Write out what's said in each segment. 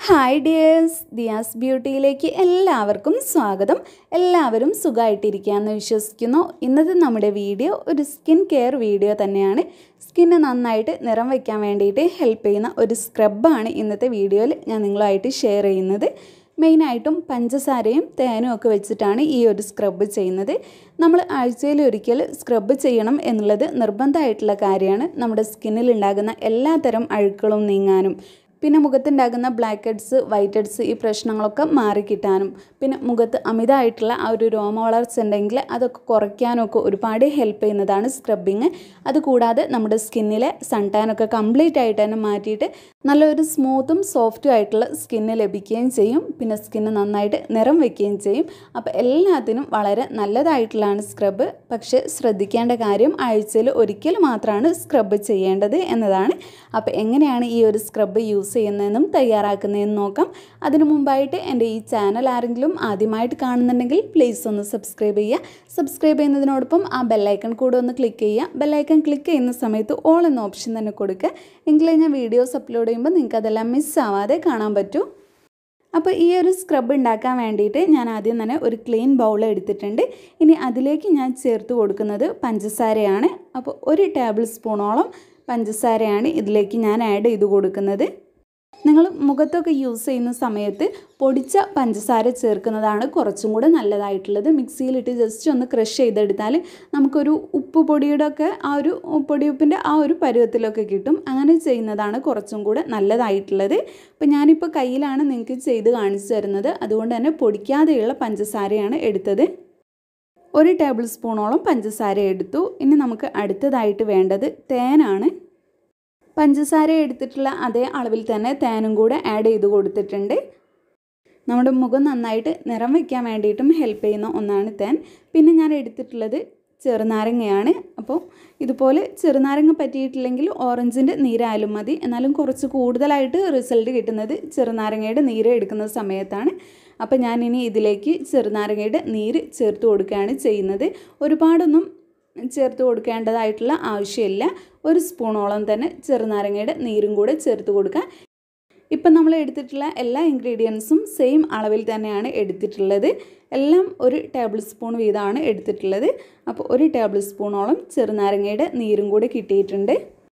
hi dears Diaz ബ്യൂട്ടിയിലേക്ക് എല്ലാവർക്കും സ്വാഗതം എല്ലാവരും സുഖമായിട്ടിരിക്കുകയെന്ന് വിശ്വസിക്കുന്നു ഇന്നത്തെ നമ്മുടെ വീഡിയോ ഒരു സ്കിൻ കെയർ വീഡിയോ തന്നെയാണ് സ്കിന്ന് നന്നായിട്ട് നിറം വയ്ക്കാൻ വേണ്ടിയിട്ട് ഹെൽപ്പ് ചെയ്യുന്ന ഒരു സ്ക്രബാണ് ഇന്നത്തെ വീഡിയോയിൽ ഞാൻ നിങ്ങളുമായിട്ട് ഷെയർ ചെയ്യുന്നത് മെയിനായിട്ടും പഞ്ചസാരയും തേനും ഒക്കെ വെച്ചിട്ടാണ് ഈ ഒരു സ്ക്രബ് ചെയ്യുന്നത് നമ്മൾ ആഴ്ചയിൽ ഒരിക്കൽ സ്ക്രബ് ചെയ്യണം എന്നുള്ളത് നിർബന്ധമായിട്ടുള്ള കാര്യമാണ് നമ്മുടെ സ്കിന്നിൽ ഉണ്ടാകുന്ന എല്ലാത്തരം അഴുക്കളും നീങ്ങാനും പിന്നെ മുഖത്തുണ്ടാകുന്ന ബ്ലാക്ക് ഹെഡ്സ് വൈറ്റ് ഹെഡ്സ് ഈ പ്രശ്നങ്ങളൊക്കെ മാറിക്കിട്ടാനും പിന്നെ മുഖത്ത് അമിതമായിട്ടുള്ള ആ ഒരു രോമ വളർച്ച ഉണ്ടെങ്കിൽ അതൊക്കെ കുറയ്ക്കാനൊക്കെ ഒരുപാട് ഹെൽപ്പ് ചെയ്യുന്നതാണ് സ്ക്രബിങ് അതുകൂടാതെ നമ്മുടെ സ്കിന്നിലെ സൺടാനൊക്കെ കംപ്ലീറ്റ് ആയിട്ട് തന്നെ മാറ്റിയിട്ട് നല്ലൊരു സ്മൂത്തും സോഫ്റ്റും ആയിട്ടുള്ള സ്കിന്ന് ലഭിക്കുകയും ചെയ്യും പിന്നെ സ്കിന്ന് നന്നായിട്ട് നിറം വയ്ക്കുകയും ചെയ്യും അപ്പോൾ എല്ലാത്തിനും വളരെ നല്ലതായിട്ടുള്ളതാണ് സ്ക്രബ് പക്ഷേ ശ്രദ്ധിക്കേണ്ട കാര്യം ആഴ്ചയിൽ ഒരിക്കൽ മാത്രമാണ് സ്ക്രബ് ചെയ്യേണ്ടത് എന്നതാണ് അപ്പോൾ എങ്ങനെയാണ് ഈ ഒരു സ്ക്രബ് യൂസ് ചെയ്യുന്നതെന്നും തയ്യാറാക്കുന്നതെന്നും നോക്കാം അതിനു മുമ്പായിട്ട് എൻ്റെ ഈ ചാനൽ ആരെങ്കിലും ആദ്യമായിട്ട് കാണുന്നുണ്ടെങ്കിൽ പ്ലീസ് ഒന്ന് സബ്സ്ക്രൈബ് ചെയ്യുക സബ്സ്ക്രൈബ് ചെയ്യുന്നതിനോടൊപ്പം ആ ബെല്ലൈക്കൺ കൂടെ ഒന്ന് ക്ലിക്ക് ചെയ്യുക ബെല്ലൈക്കൺ ക്ലിക്ക് ചെയ്യുന്ന സമയത്ത് ഓൾ എന്ന ഓപ്ഷൻ തന്നെ കൊടുക്കുക എങ്കിലേ ഞാൻ വീഡിയോസ് അപ്ലോഡ് ചെയ്യുമ്പോൾ നിങ്ങൾക്ക് അതെല്ലാം മിസ്സാവാതെ കാണാൻ പറ്റൂ അപ്പോൾ ഈ ഒരു സ്ക്രബ് ഉണ്ടാക്കാൻ വേണ്ടിയിട്ട് ഞാൻ ആദ്യം തന്നെ ഒരു ക്ലീൻ ബൗൾ എടുത്തിട്ടുണ്ട് ഇനി അതിലേക്ക് ഞാൻ ചേർത്ത് കൊടുക്കുന്നത് പഞ്ചസാരയാണ് അപ്പോൾ ഒരു ടേബിൾ സ്പൂണോളം പഞ്ചസാരയാണ് ഇതിലേക്ക് ഞാൻ ആഡ് ചെയ്ത് കൊടുക്കുന്നത് നിങ്ങൾ മുഖത്തൊക്കെ യൂസ് ചെയ്യുന്ന സമയത്ത് പൊടിച്ച പഞ്ചസാര ചേർക്കുന്നതാണ് കുറച്ചും കൂടെ നല്ലതായിട്ടുള്ളത് മിക്സിയിലിട്ട് ജസ്റ്റ് ഒന്ന് ക്രഷ് ചെയ്തെടുത്താൽ നമുക്കൊരു ഉപ്പ് പൊടിയുടെ ഒക്കെ ആ ഒരു പൊടിയുപ്പിൻ്റെ ആ ഒരു പരുവത്തിലൊക്കെ കിട്ടും അങ്ങനെ ചെയ്യുന്നതാണ് കുറച്ചും കൂടെ നല്ലതായിട്ടുള്ളത് അപ്പോൾ ഞാനിപ്പോൾ കയ്യിലാണ് നിങ്ങൾക്ക് ചെയ്ത് കാണിച്ചു തരുന്നത് അതുകൊണ്ട് തന്നെ പൊടിക്കാതെയുള്ള പഞ്ചസാരയാണ് എടുത്തത് ഒരു ടേബിൾ സ്പൂണോളം പഞ്ചസാര എടുത്തു ഇനി നമുക്ക് അടുത്തതായിട്ട് വേണ്ടത് തേനാണ് പഞ്ചസാര എടുത്തിട്ടുള്ള അതേ അളവിൽ തന്നെ തേനും കൂടെ ആഡ് ചെയ്ത് കൊടുത്തിട്ടുണ്ട് നമ്മുടെ മുഖം നന്നായിട്ട് നിറം വയ്ക്കാൻ വേണ്ടിയിട്ടും ഹെൽപ്പ് ചെയ്യുന്ന ഒന്നാണ് തേൻ പിന്നെ ഞാൻ എടുത്തിട്ടുള്ളത് ചെറുനാരങ്ങയാണ് അപ്പോൾ ഇതുപോലെ ചെറുനാരങ്ങ പറ്റിയിട്ടില്ലെങ്കിൽ ഓറഞ്ചിൻ്റെ നീരായാലും മതി എന്നാലും കുറച്ച് കൂടുതലായിട്ട് റിസൾട്ട് കിട്ടുന്നത് ചെറുനാരങ്ങയുടെ നീര് എടുക്കുന്ന സമയത്താണ് അപ്പോൾ ഞാനിനി ഇതിലേക്ക് ചെറുനാരങ്ങയുടെ നീര് ചേർത്ത് കൊടുക്കുകയാണ് ചെയ്യുന്നത് ഒരുപാടൊന്നും ചേർത്ത് കൊടുക്കേണ്ടതായിട്ടുള്ള ആവശ്യമില്ല ഒരു സ്പൂണോളം തന്നെ ചെറുനാരങ്ങയുടെ നീരും കൂടെ ചേർത്ത് കൊടുക്കുക ഇപ്പം നമ്മൾ എടുത്തിട്ടുള്ള എല്ലാ ഇൻഗ്രീഡിയൻസും സെയിം അളവിൽ തന്നെയാണ് എടുത്തിട്ടുള്ളത് എല്ലാം ഒരു ടേബിൾ സ്പൂൺ വീതമാണ് എടുത്തിട്ടുള്ളത് അപ്പോൾ ഒരു ടേബിൾ സ്പൂണോളം ചെറുനാരങ്ങയുടെ നീരും കൂടെ കിട്ടിയിട്ടുണ്ട്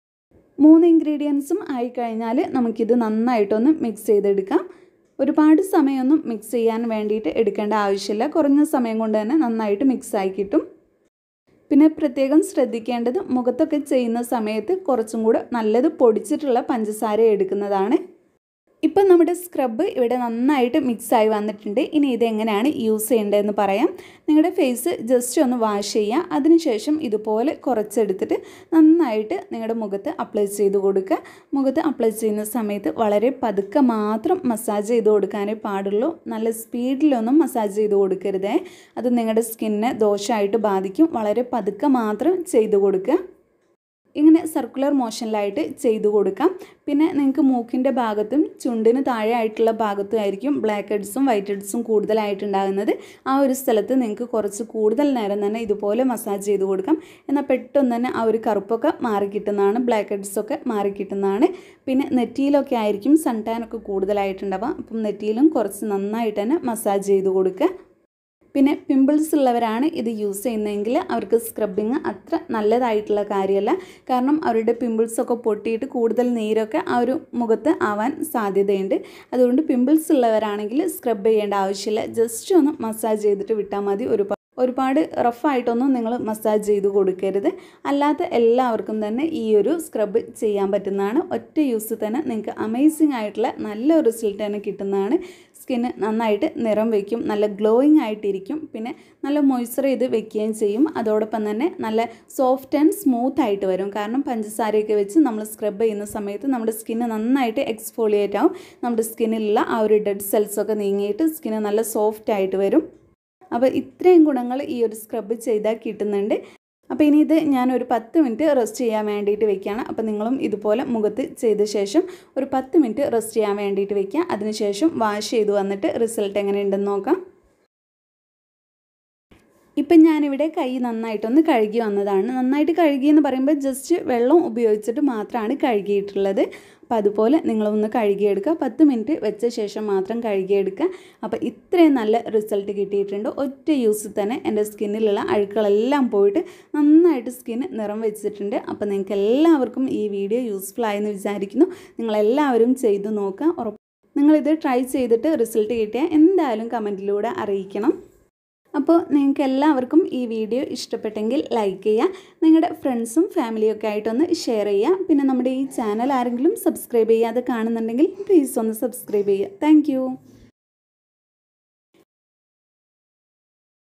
മൂന്ന് ഇൻഗ്രീഡിയൻസും ആയിക്കഴിഞ്ഞാൽ നമുക്കിത് നന്നായിട്ടൊന്ന് മിക്സ് ചെയ്തെടുക്കാം ഒരുപാട് സമയമൊന്നും മിക്സ് ചെയ്യാൻ വേണ്ടിയിട്ട് എടുക്കേണ്ട ആവശ്യമില്ല കുറഞ്ഞ സമയം കൊണ്ട് തന്നെ നന്നായിട്ട് മിക്സ് ആയി കിട്ടും പിന്നെ പ്രത്യേകം ശ്രദ്ധിക്കേണ്ടത് മുഖത്തൊക്കെ ചെയ്യുന്ന സമയത്ത് കുറച്ചും കൂടെ നല്ലത് പൊടിച്ചിട്ടുള്ള പഞ്ചസാര എടുക്കുന്നതാണ് ഇപ്പം നമ്മുടെ സ്ക്രബ് ഇവിടെ നന്നായിട്ട് മിക്സായി വന്നിട്ടുണ്ട് ഇനി ഇതെങ്ങനെയാണ് യൂസ് ചെയ്യേണ്ടതെന്ന് പറയാം നിങ്ങളുടെ ഫേസ് ജസ്റ്റ് ഒന്ന് വാഷ് ചെയ്യുക അതിനുശേഷം ഇതുപോലെ കുറച്ചെടുത്തിട്ട് നന്നായിട്ട് നിങ്ങളുടെ മുഖത്ത് അപ്ലൈ ചെയ്ത് കൊടുക്കുക മുഖത്ത് അപ്ലൈ ചെയ്യുന്ന സമയത്ത് വളരെ പതുക്കെ മാത്രം മസാജ് ചെയ്ത് കൊടുക്കാനേ പാടുള്ളൂ നല്ല സ്പീഡിലൊന്നും മസാജ് ചെയ്ത് കൊടുക്കരുതേ അത് നിങ്ങളുടെ സ്കിന്നിനെ ദോഷമായിട്ട് ബാധിക്കും വളരെ പതുക്കെ മാത്രം ചെയ്ത് കൊടുക്കുക ഇങ്ങനെ സർക്കുലർ മോഷനിലായിട്ട് ചെയ്തു കൊടുക്കാം പിന്നെ നിങ്ങൾക്ക് മൂക്കിൻ്റെ ഭാഗത്തും ചുണ്ടിന് താഴെ ആയിട്ടുള്ള ഭാഗത്തും ആയിരിക്കും ബ്ലാക്ക് ഹെഡ്സും വൈറ്റ് ഹെഡ്സും കൂടുതലായിട്ടുണ്ടാകുന്നത് ആ ഒരു സ്ഥലത്ത് നിങ്ങൾക്ക് കുറച്ച് കൂടുതൽ നേരം തന്നെ ഇതുപോലെ മസാജ് ചെയ്ത് കൊടുക്കാം എന്നാൽ പെട്ടെന്ന് തന്നെ ആ ഒരു കറുപ്പൊക്കെ മാറിക്കിട്ടുന്നതാണ് ബ്ലാക്ക് ഹെഡ്സൊക്കെ മാറിക്കിട്ടുന്നതാണ് പിന്നെ നെറ്റിയിലൊക്കെ ആയിരിക്കും സൺ ടാനൊക്കെ കൂടുതലായിട്ടുണ്ടാവുക അപ്പം നെറ്റിയിലും കുറച്ച് നന്നായിട്ട് തന്നെ മസാജ് ചെയ്ത് കൊടുക്കുക പിന്നെ പിമ്പിൾസ് ഉള്ളവരാണ് ഇത് യൂസ് ചെയ്യുന്നതെങ്കിൽ അവർക്ക് സ്ക്രബിങ് അത്ര നല്ലതായിട്ടുള്ള കാര്യമല്ല കാരണം അവരുടെ പിമ്പിൾസൊക്കെ പൊട്ടിയിട്ട് കൂടുതൽ നീരൊക്കെ ആ ഒരു മുഖത്ത് ആവാൻ സാധ്യതയുണ്ട് അതുകൊണ്ട് പിമ്പിൾസ് ഉള്ളവരാണെങ്കിൽ സ്ക്രബ് ചെയ്യേണ്ട ആവശ്യമില്ല ജസ്റ്റ് ഒന്ന് മസാജ് ചെയ്തിട്ട് വിട്ടാൽ മതി ഒരുപാട് ഒരുപാട് റഫായിട്ടൊന്നും നിങ്ങൾ മസാജ് ചെയ്ത് കൊടുക്കരുത് അല്ലാത്ത എല്ലാവർക്കും തന്നെ ഈ ഒരു സ്ക്രബ് ചെയ്യാൻ പറ്റുന്നതാണ് ഒറ്റ യൂസ് തന്നെ നിങ്ങൾക്ക് അമേസിങ് ആയിട്ടുള്ള നല്ല റിസൾട്ട് തന്നെ കിട്ടുന്നതാണ് സ്കിന്ന് നന്നായിട്ട് നിറം വയ്ക്കും നല്ല ഗ്ലോയിങ് ആയിട്ടിരിക്കും പിന്നെ നല്ല മോയ്സ്ചർ ചെയ്ത് വെക്കുകയും ചെയ്യും അതോടൊപ്പം തന്നെ നല്ല സോഫ്റ്റ് ആൻഡ് സ്മൂത്ത് ആയിട്ട് വരും കാരണം പഞ്ചസാരയൊക്കെ വെച്ച് നമ്മൾ സ്ക്രബ് ചെയ്യുന്ന സമയത്ത് നമ്മുടെ സ്കിന്ന് നന്നായിട്ട് എക്സ്ഫോളിയേറ്റ് ആവും നമ്മുടെ സ്കിന്നിലുള്ള ആ ഒരു ഡെഡ് സെൽസൊക്കെ നീങ്ങിയിട്ട് സ്കിന്ന് നല്ല സോഫ്റ്റ് ആയിട്ട് വരും അപ്പോൾ ഇത്രയും ഗുണങ്ങൾ ഈ ഒരു സ്ക്രബ് ചെയ്താൽ കിട്ടുന്നുണ്ട് അപ്പോൾ ഇനി ഇത് ഞാൻ ഒരു പത്ത് മിനിറ്റ് റെസ്റ്റ് ചെയ്യാൻ വേണ്ടിയിട്ട് വെക്കുകയാണ് അപ്പോൾ നിങ്ങളും ഇതുപോലെ മുഖത്ത് ചെയ്ത ശേഷം ഒരു പത്ത് മിനിറ്റ് റെസ്റ്റ് ചെയ്യാൻ വേണ്ടിയിട്ട് വെക്കുക അതിനുശേഷം വാഷ് ചെയ്ത് വന്നിട്ട് റിസൾട്ട് എങ്ങനെയുണ്ടെന്ന് നോക്കാം ഇപ്പം ഞാനിവിടെ കൈ നന്നായിട്ടൊന്ന് കഴുകി വന്നതാണ് നന്നായിട്ട് കഴുകി എന്ന് പറയുമ്പോൾ ജസ്റ്റ് വെള്ളം ഉപയോഗിച്ചിട്ട് മാത്രമാണ് കഴുകിയിട്ടുള്ളത് അപ്പോൾ അതുപോലെ നിങ്ങളൊന്ന് കഴുകിയെടുക്കുക പത്ത് മിനിറ്റ് വെച്ച ശേഷം മാത്രം കഴുകിയെടുക്കുക അപ്പോൾ ഇത്രയും നല്ല റിസൾട്ട് കിട്ടിയിട്ടുണ്ട് ഒറ്റ യൂസിൽ തന്നെ എൻ്റെ സ്കിന്നിലുള്ള അഴുക്കുകളെല്ലാം പോയിട്ട് നന്നായിട്ട് സ്കിൻ നിറം വെച്ചിട്ടുണ്ട് അപ്പോൾ നിങ്ങൾക്ക് എല്ലാവർക്കും ഈ വീഡിയോ യൂസ്ഫുൾ ആയെന്ന് വിചാരിക്കുന്നു നിങ്ങളെല്ലാവരും ചെയ്തു നോക്കുക ഉറപ്പ് നിങ്ങളിത് ട്രൈ ചെയ്തിട്ട് റിസൾട്ട് കിട്ടിയാൽ എന്തായാലും കമൻറ്റിലൂടെ അറിയിക്കണം അപ്പോൾ നിങ്ങൾക്ക് എല്ലാവർക്കും ഈ വീഡിയോ ഇഷ്ടപ്പെട്ടെങ്കിൽ ലൈക്ക് ചെയ്യുക നിങ്ങളുടെ ഫ്രണ്ട്സും ഫാമിലിയും ഒക്കെ ആയിട്ടൊന്ന് ഷെയർ ചെയ്യുക പിന്നെ നമ്മുടെ ഈ ചാനൽ ആരെങ്കിലും സബ്സ്ക്രൈബ് ചെയ്യാതെ കാണുന്നുണ്ടെങ്കിൽ പ്ലീസ് ഒന്ന് സബ്സ്ക്രൈബ് ചെയ്യുക താങ്ക്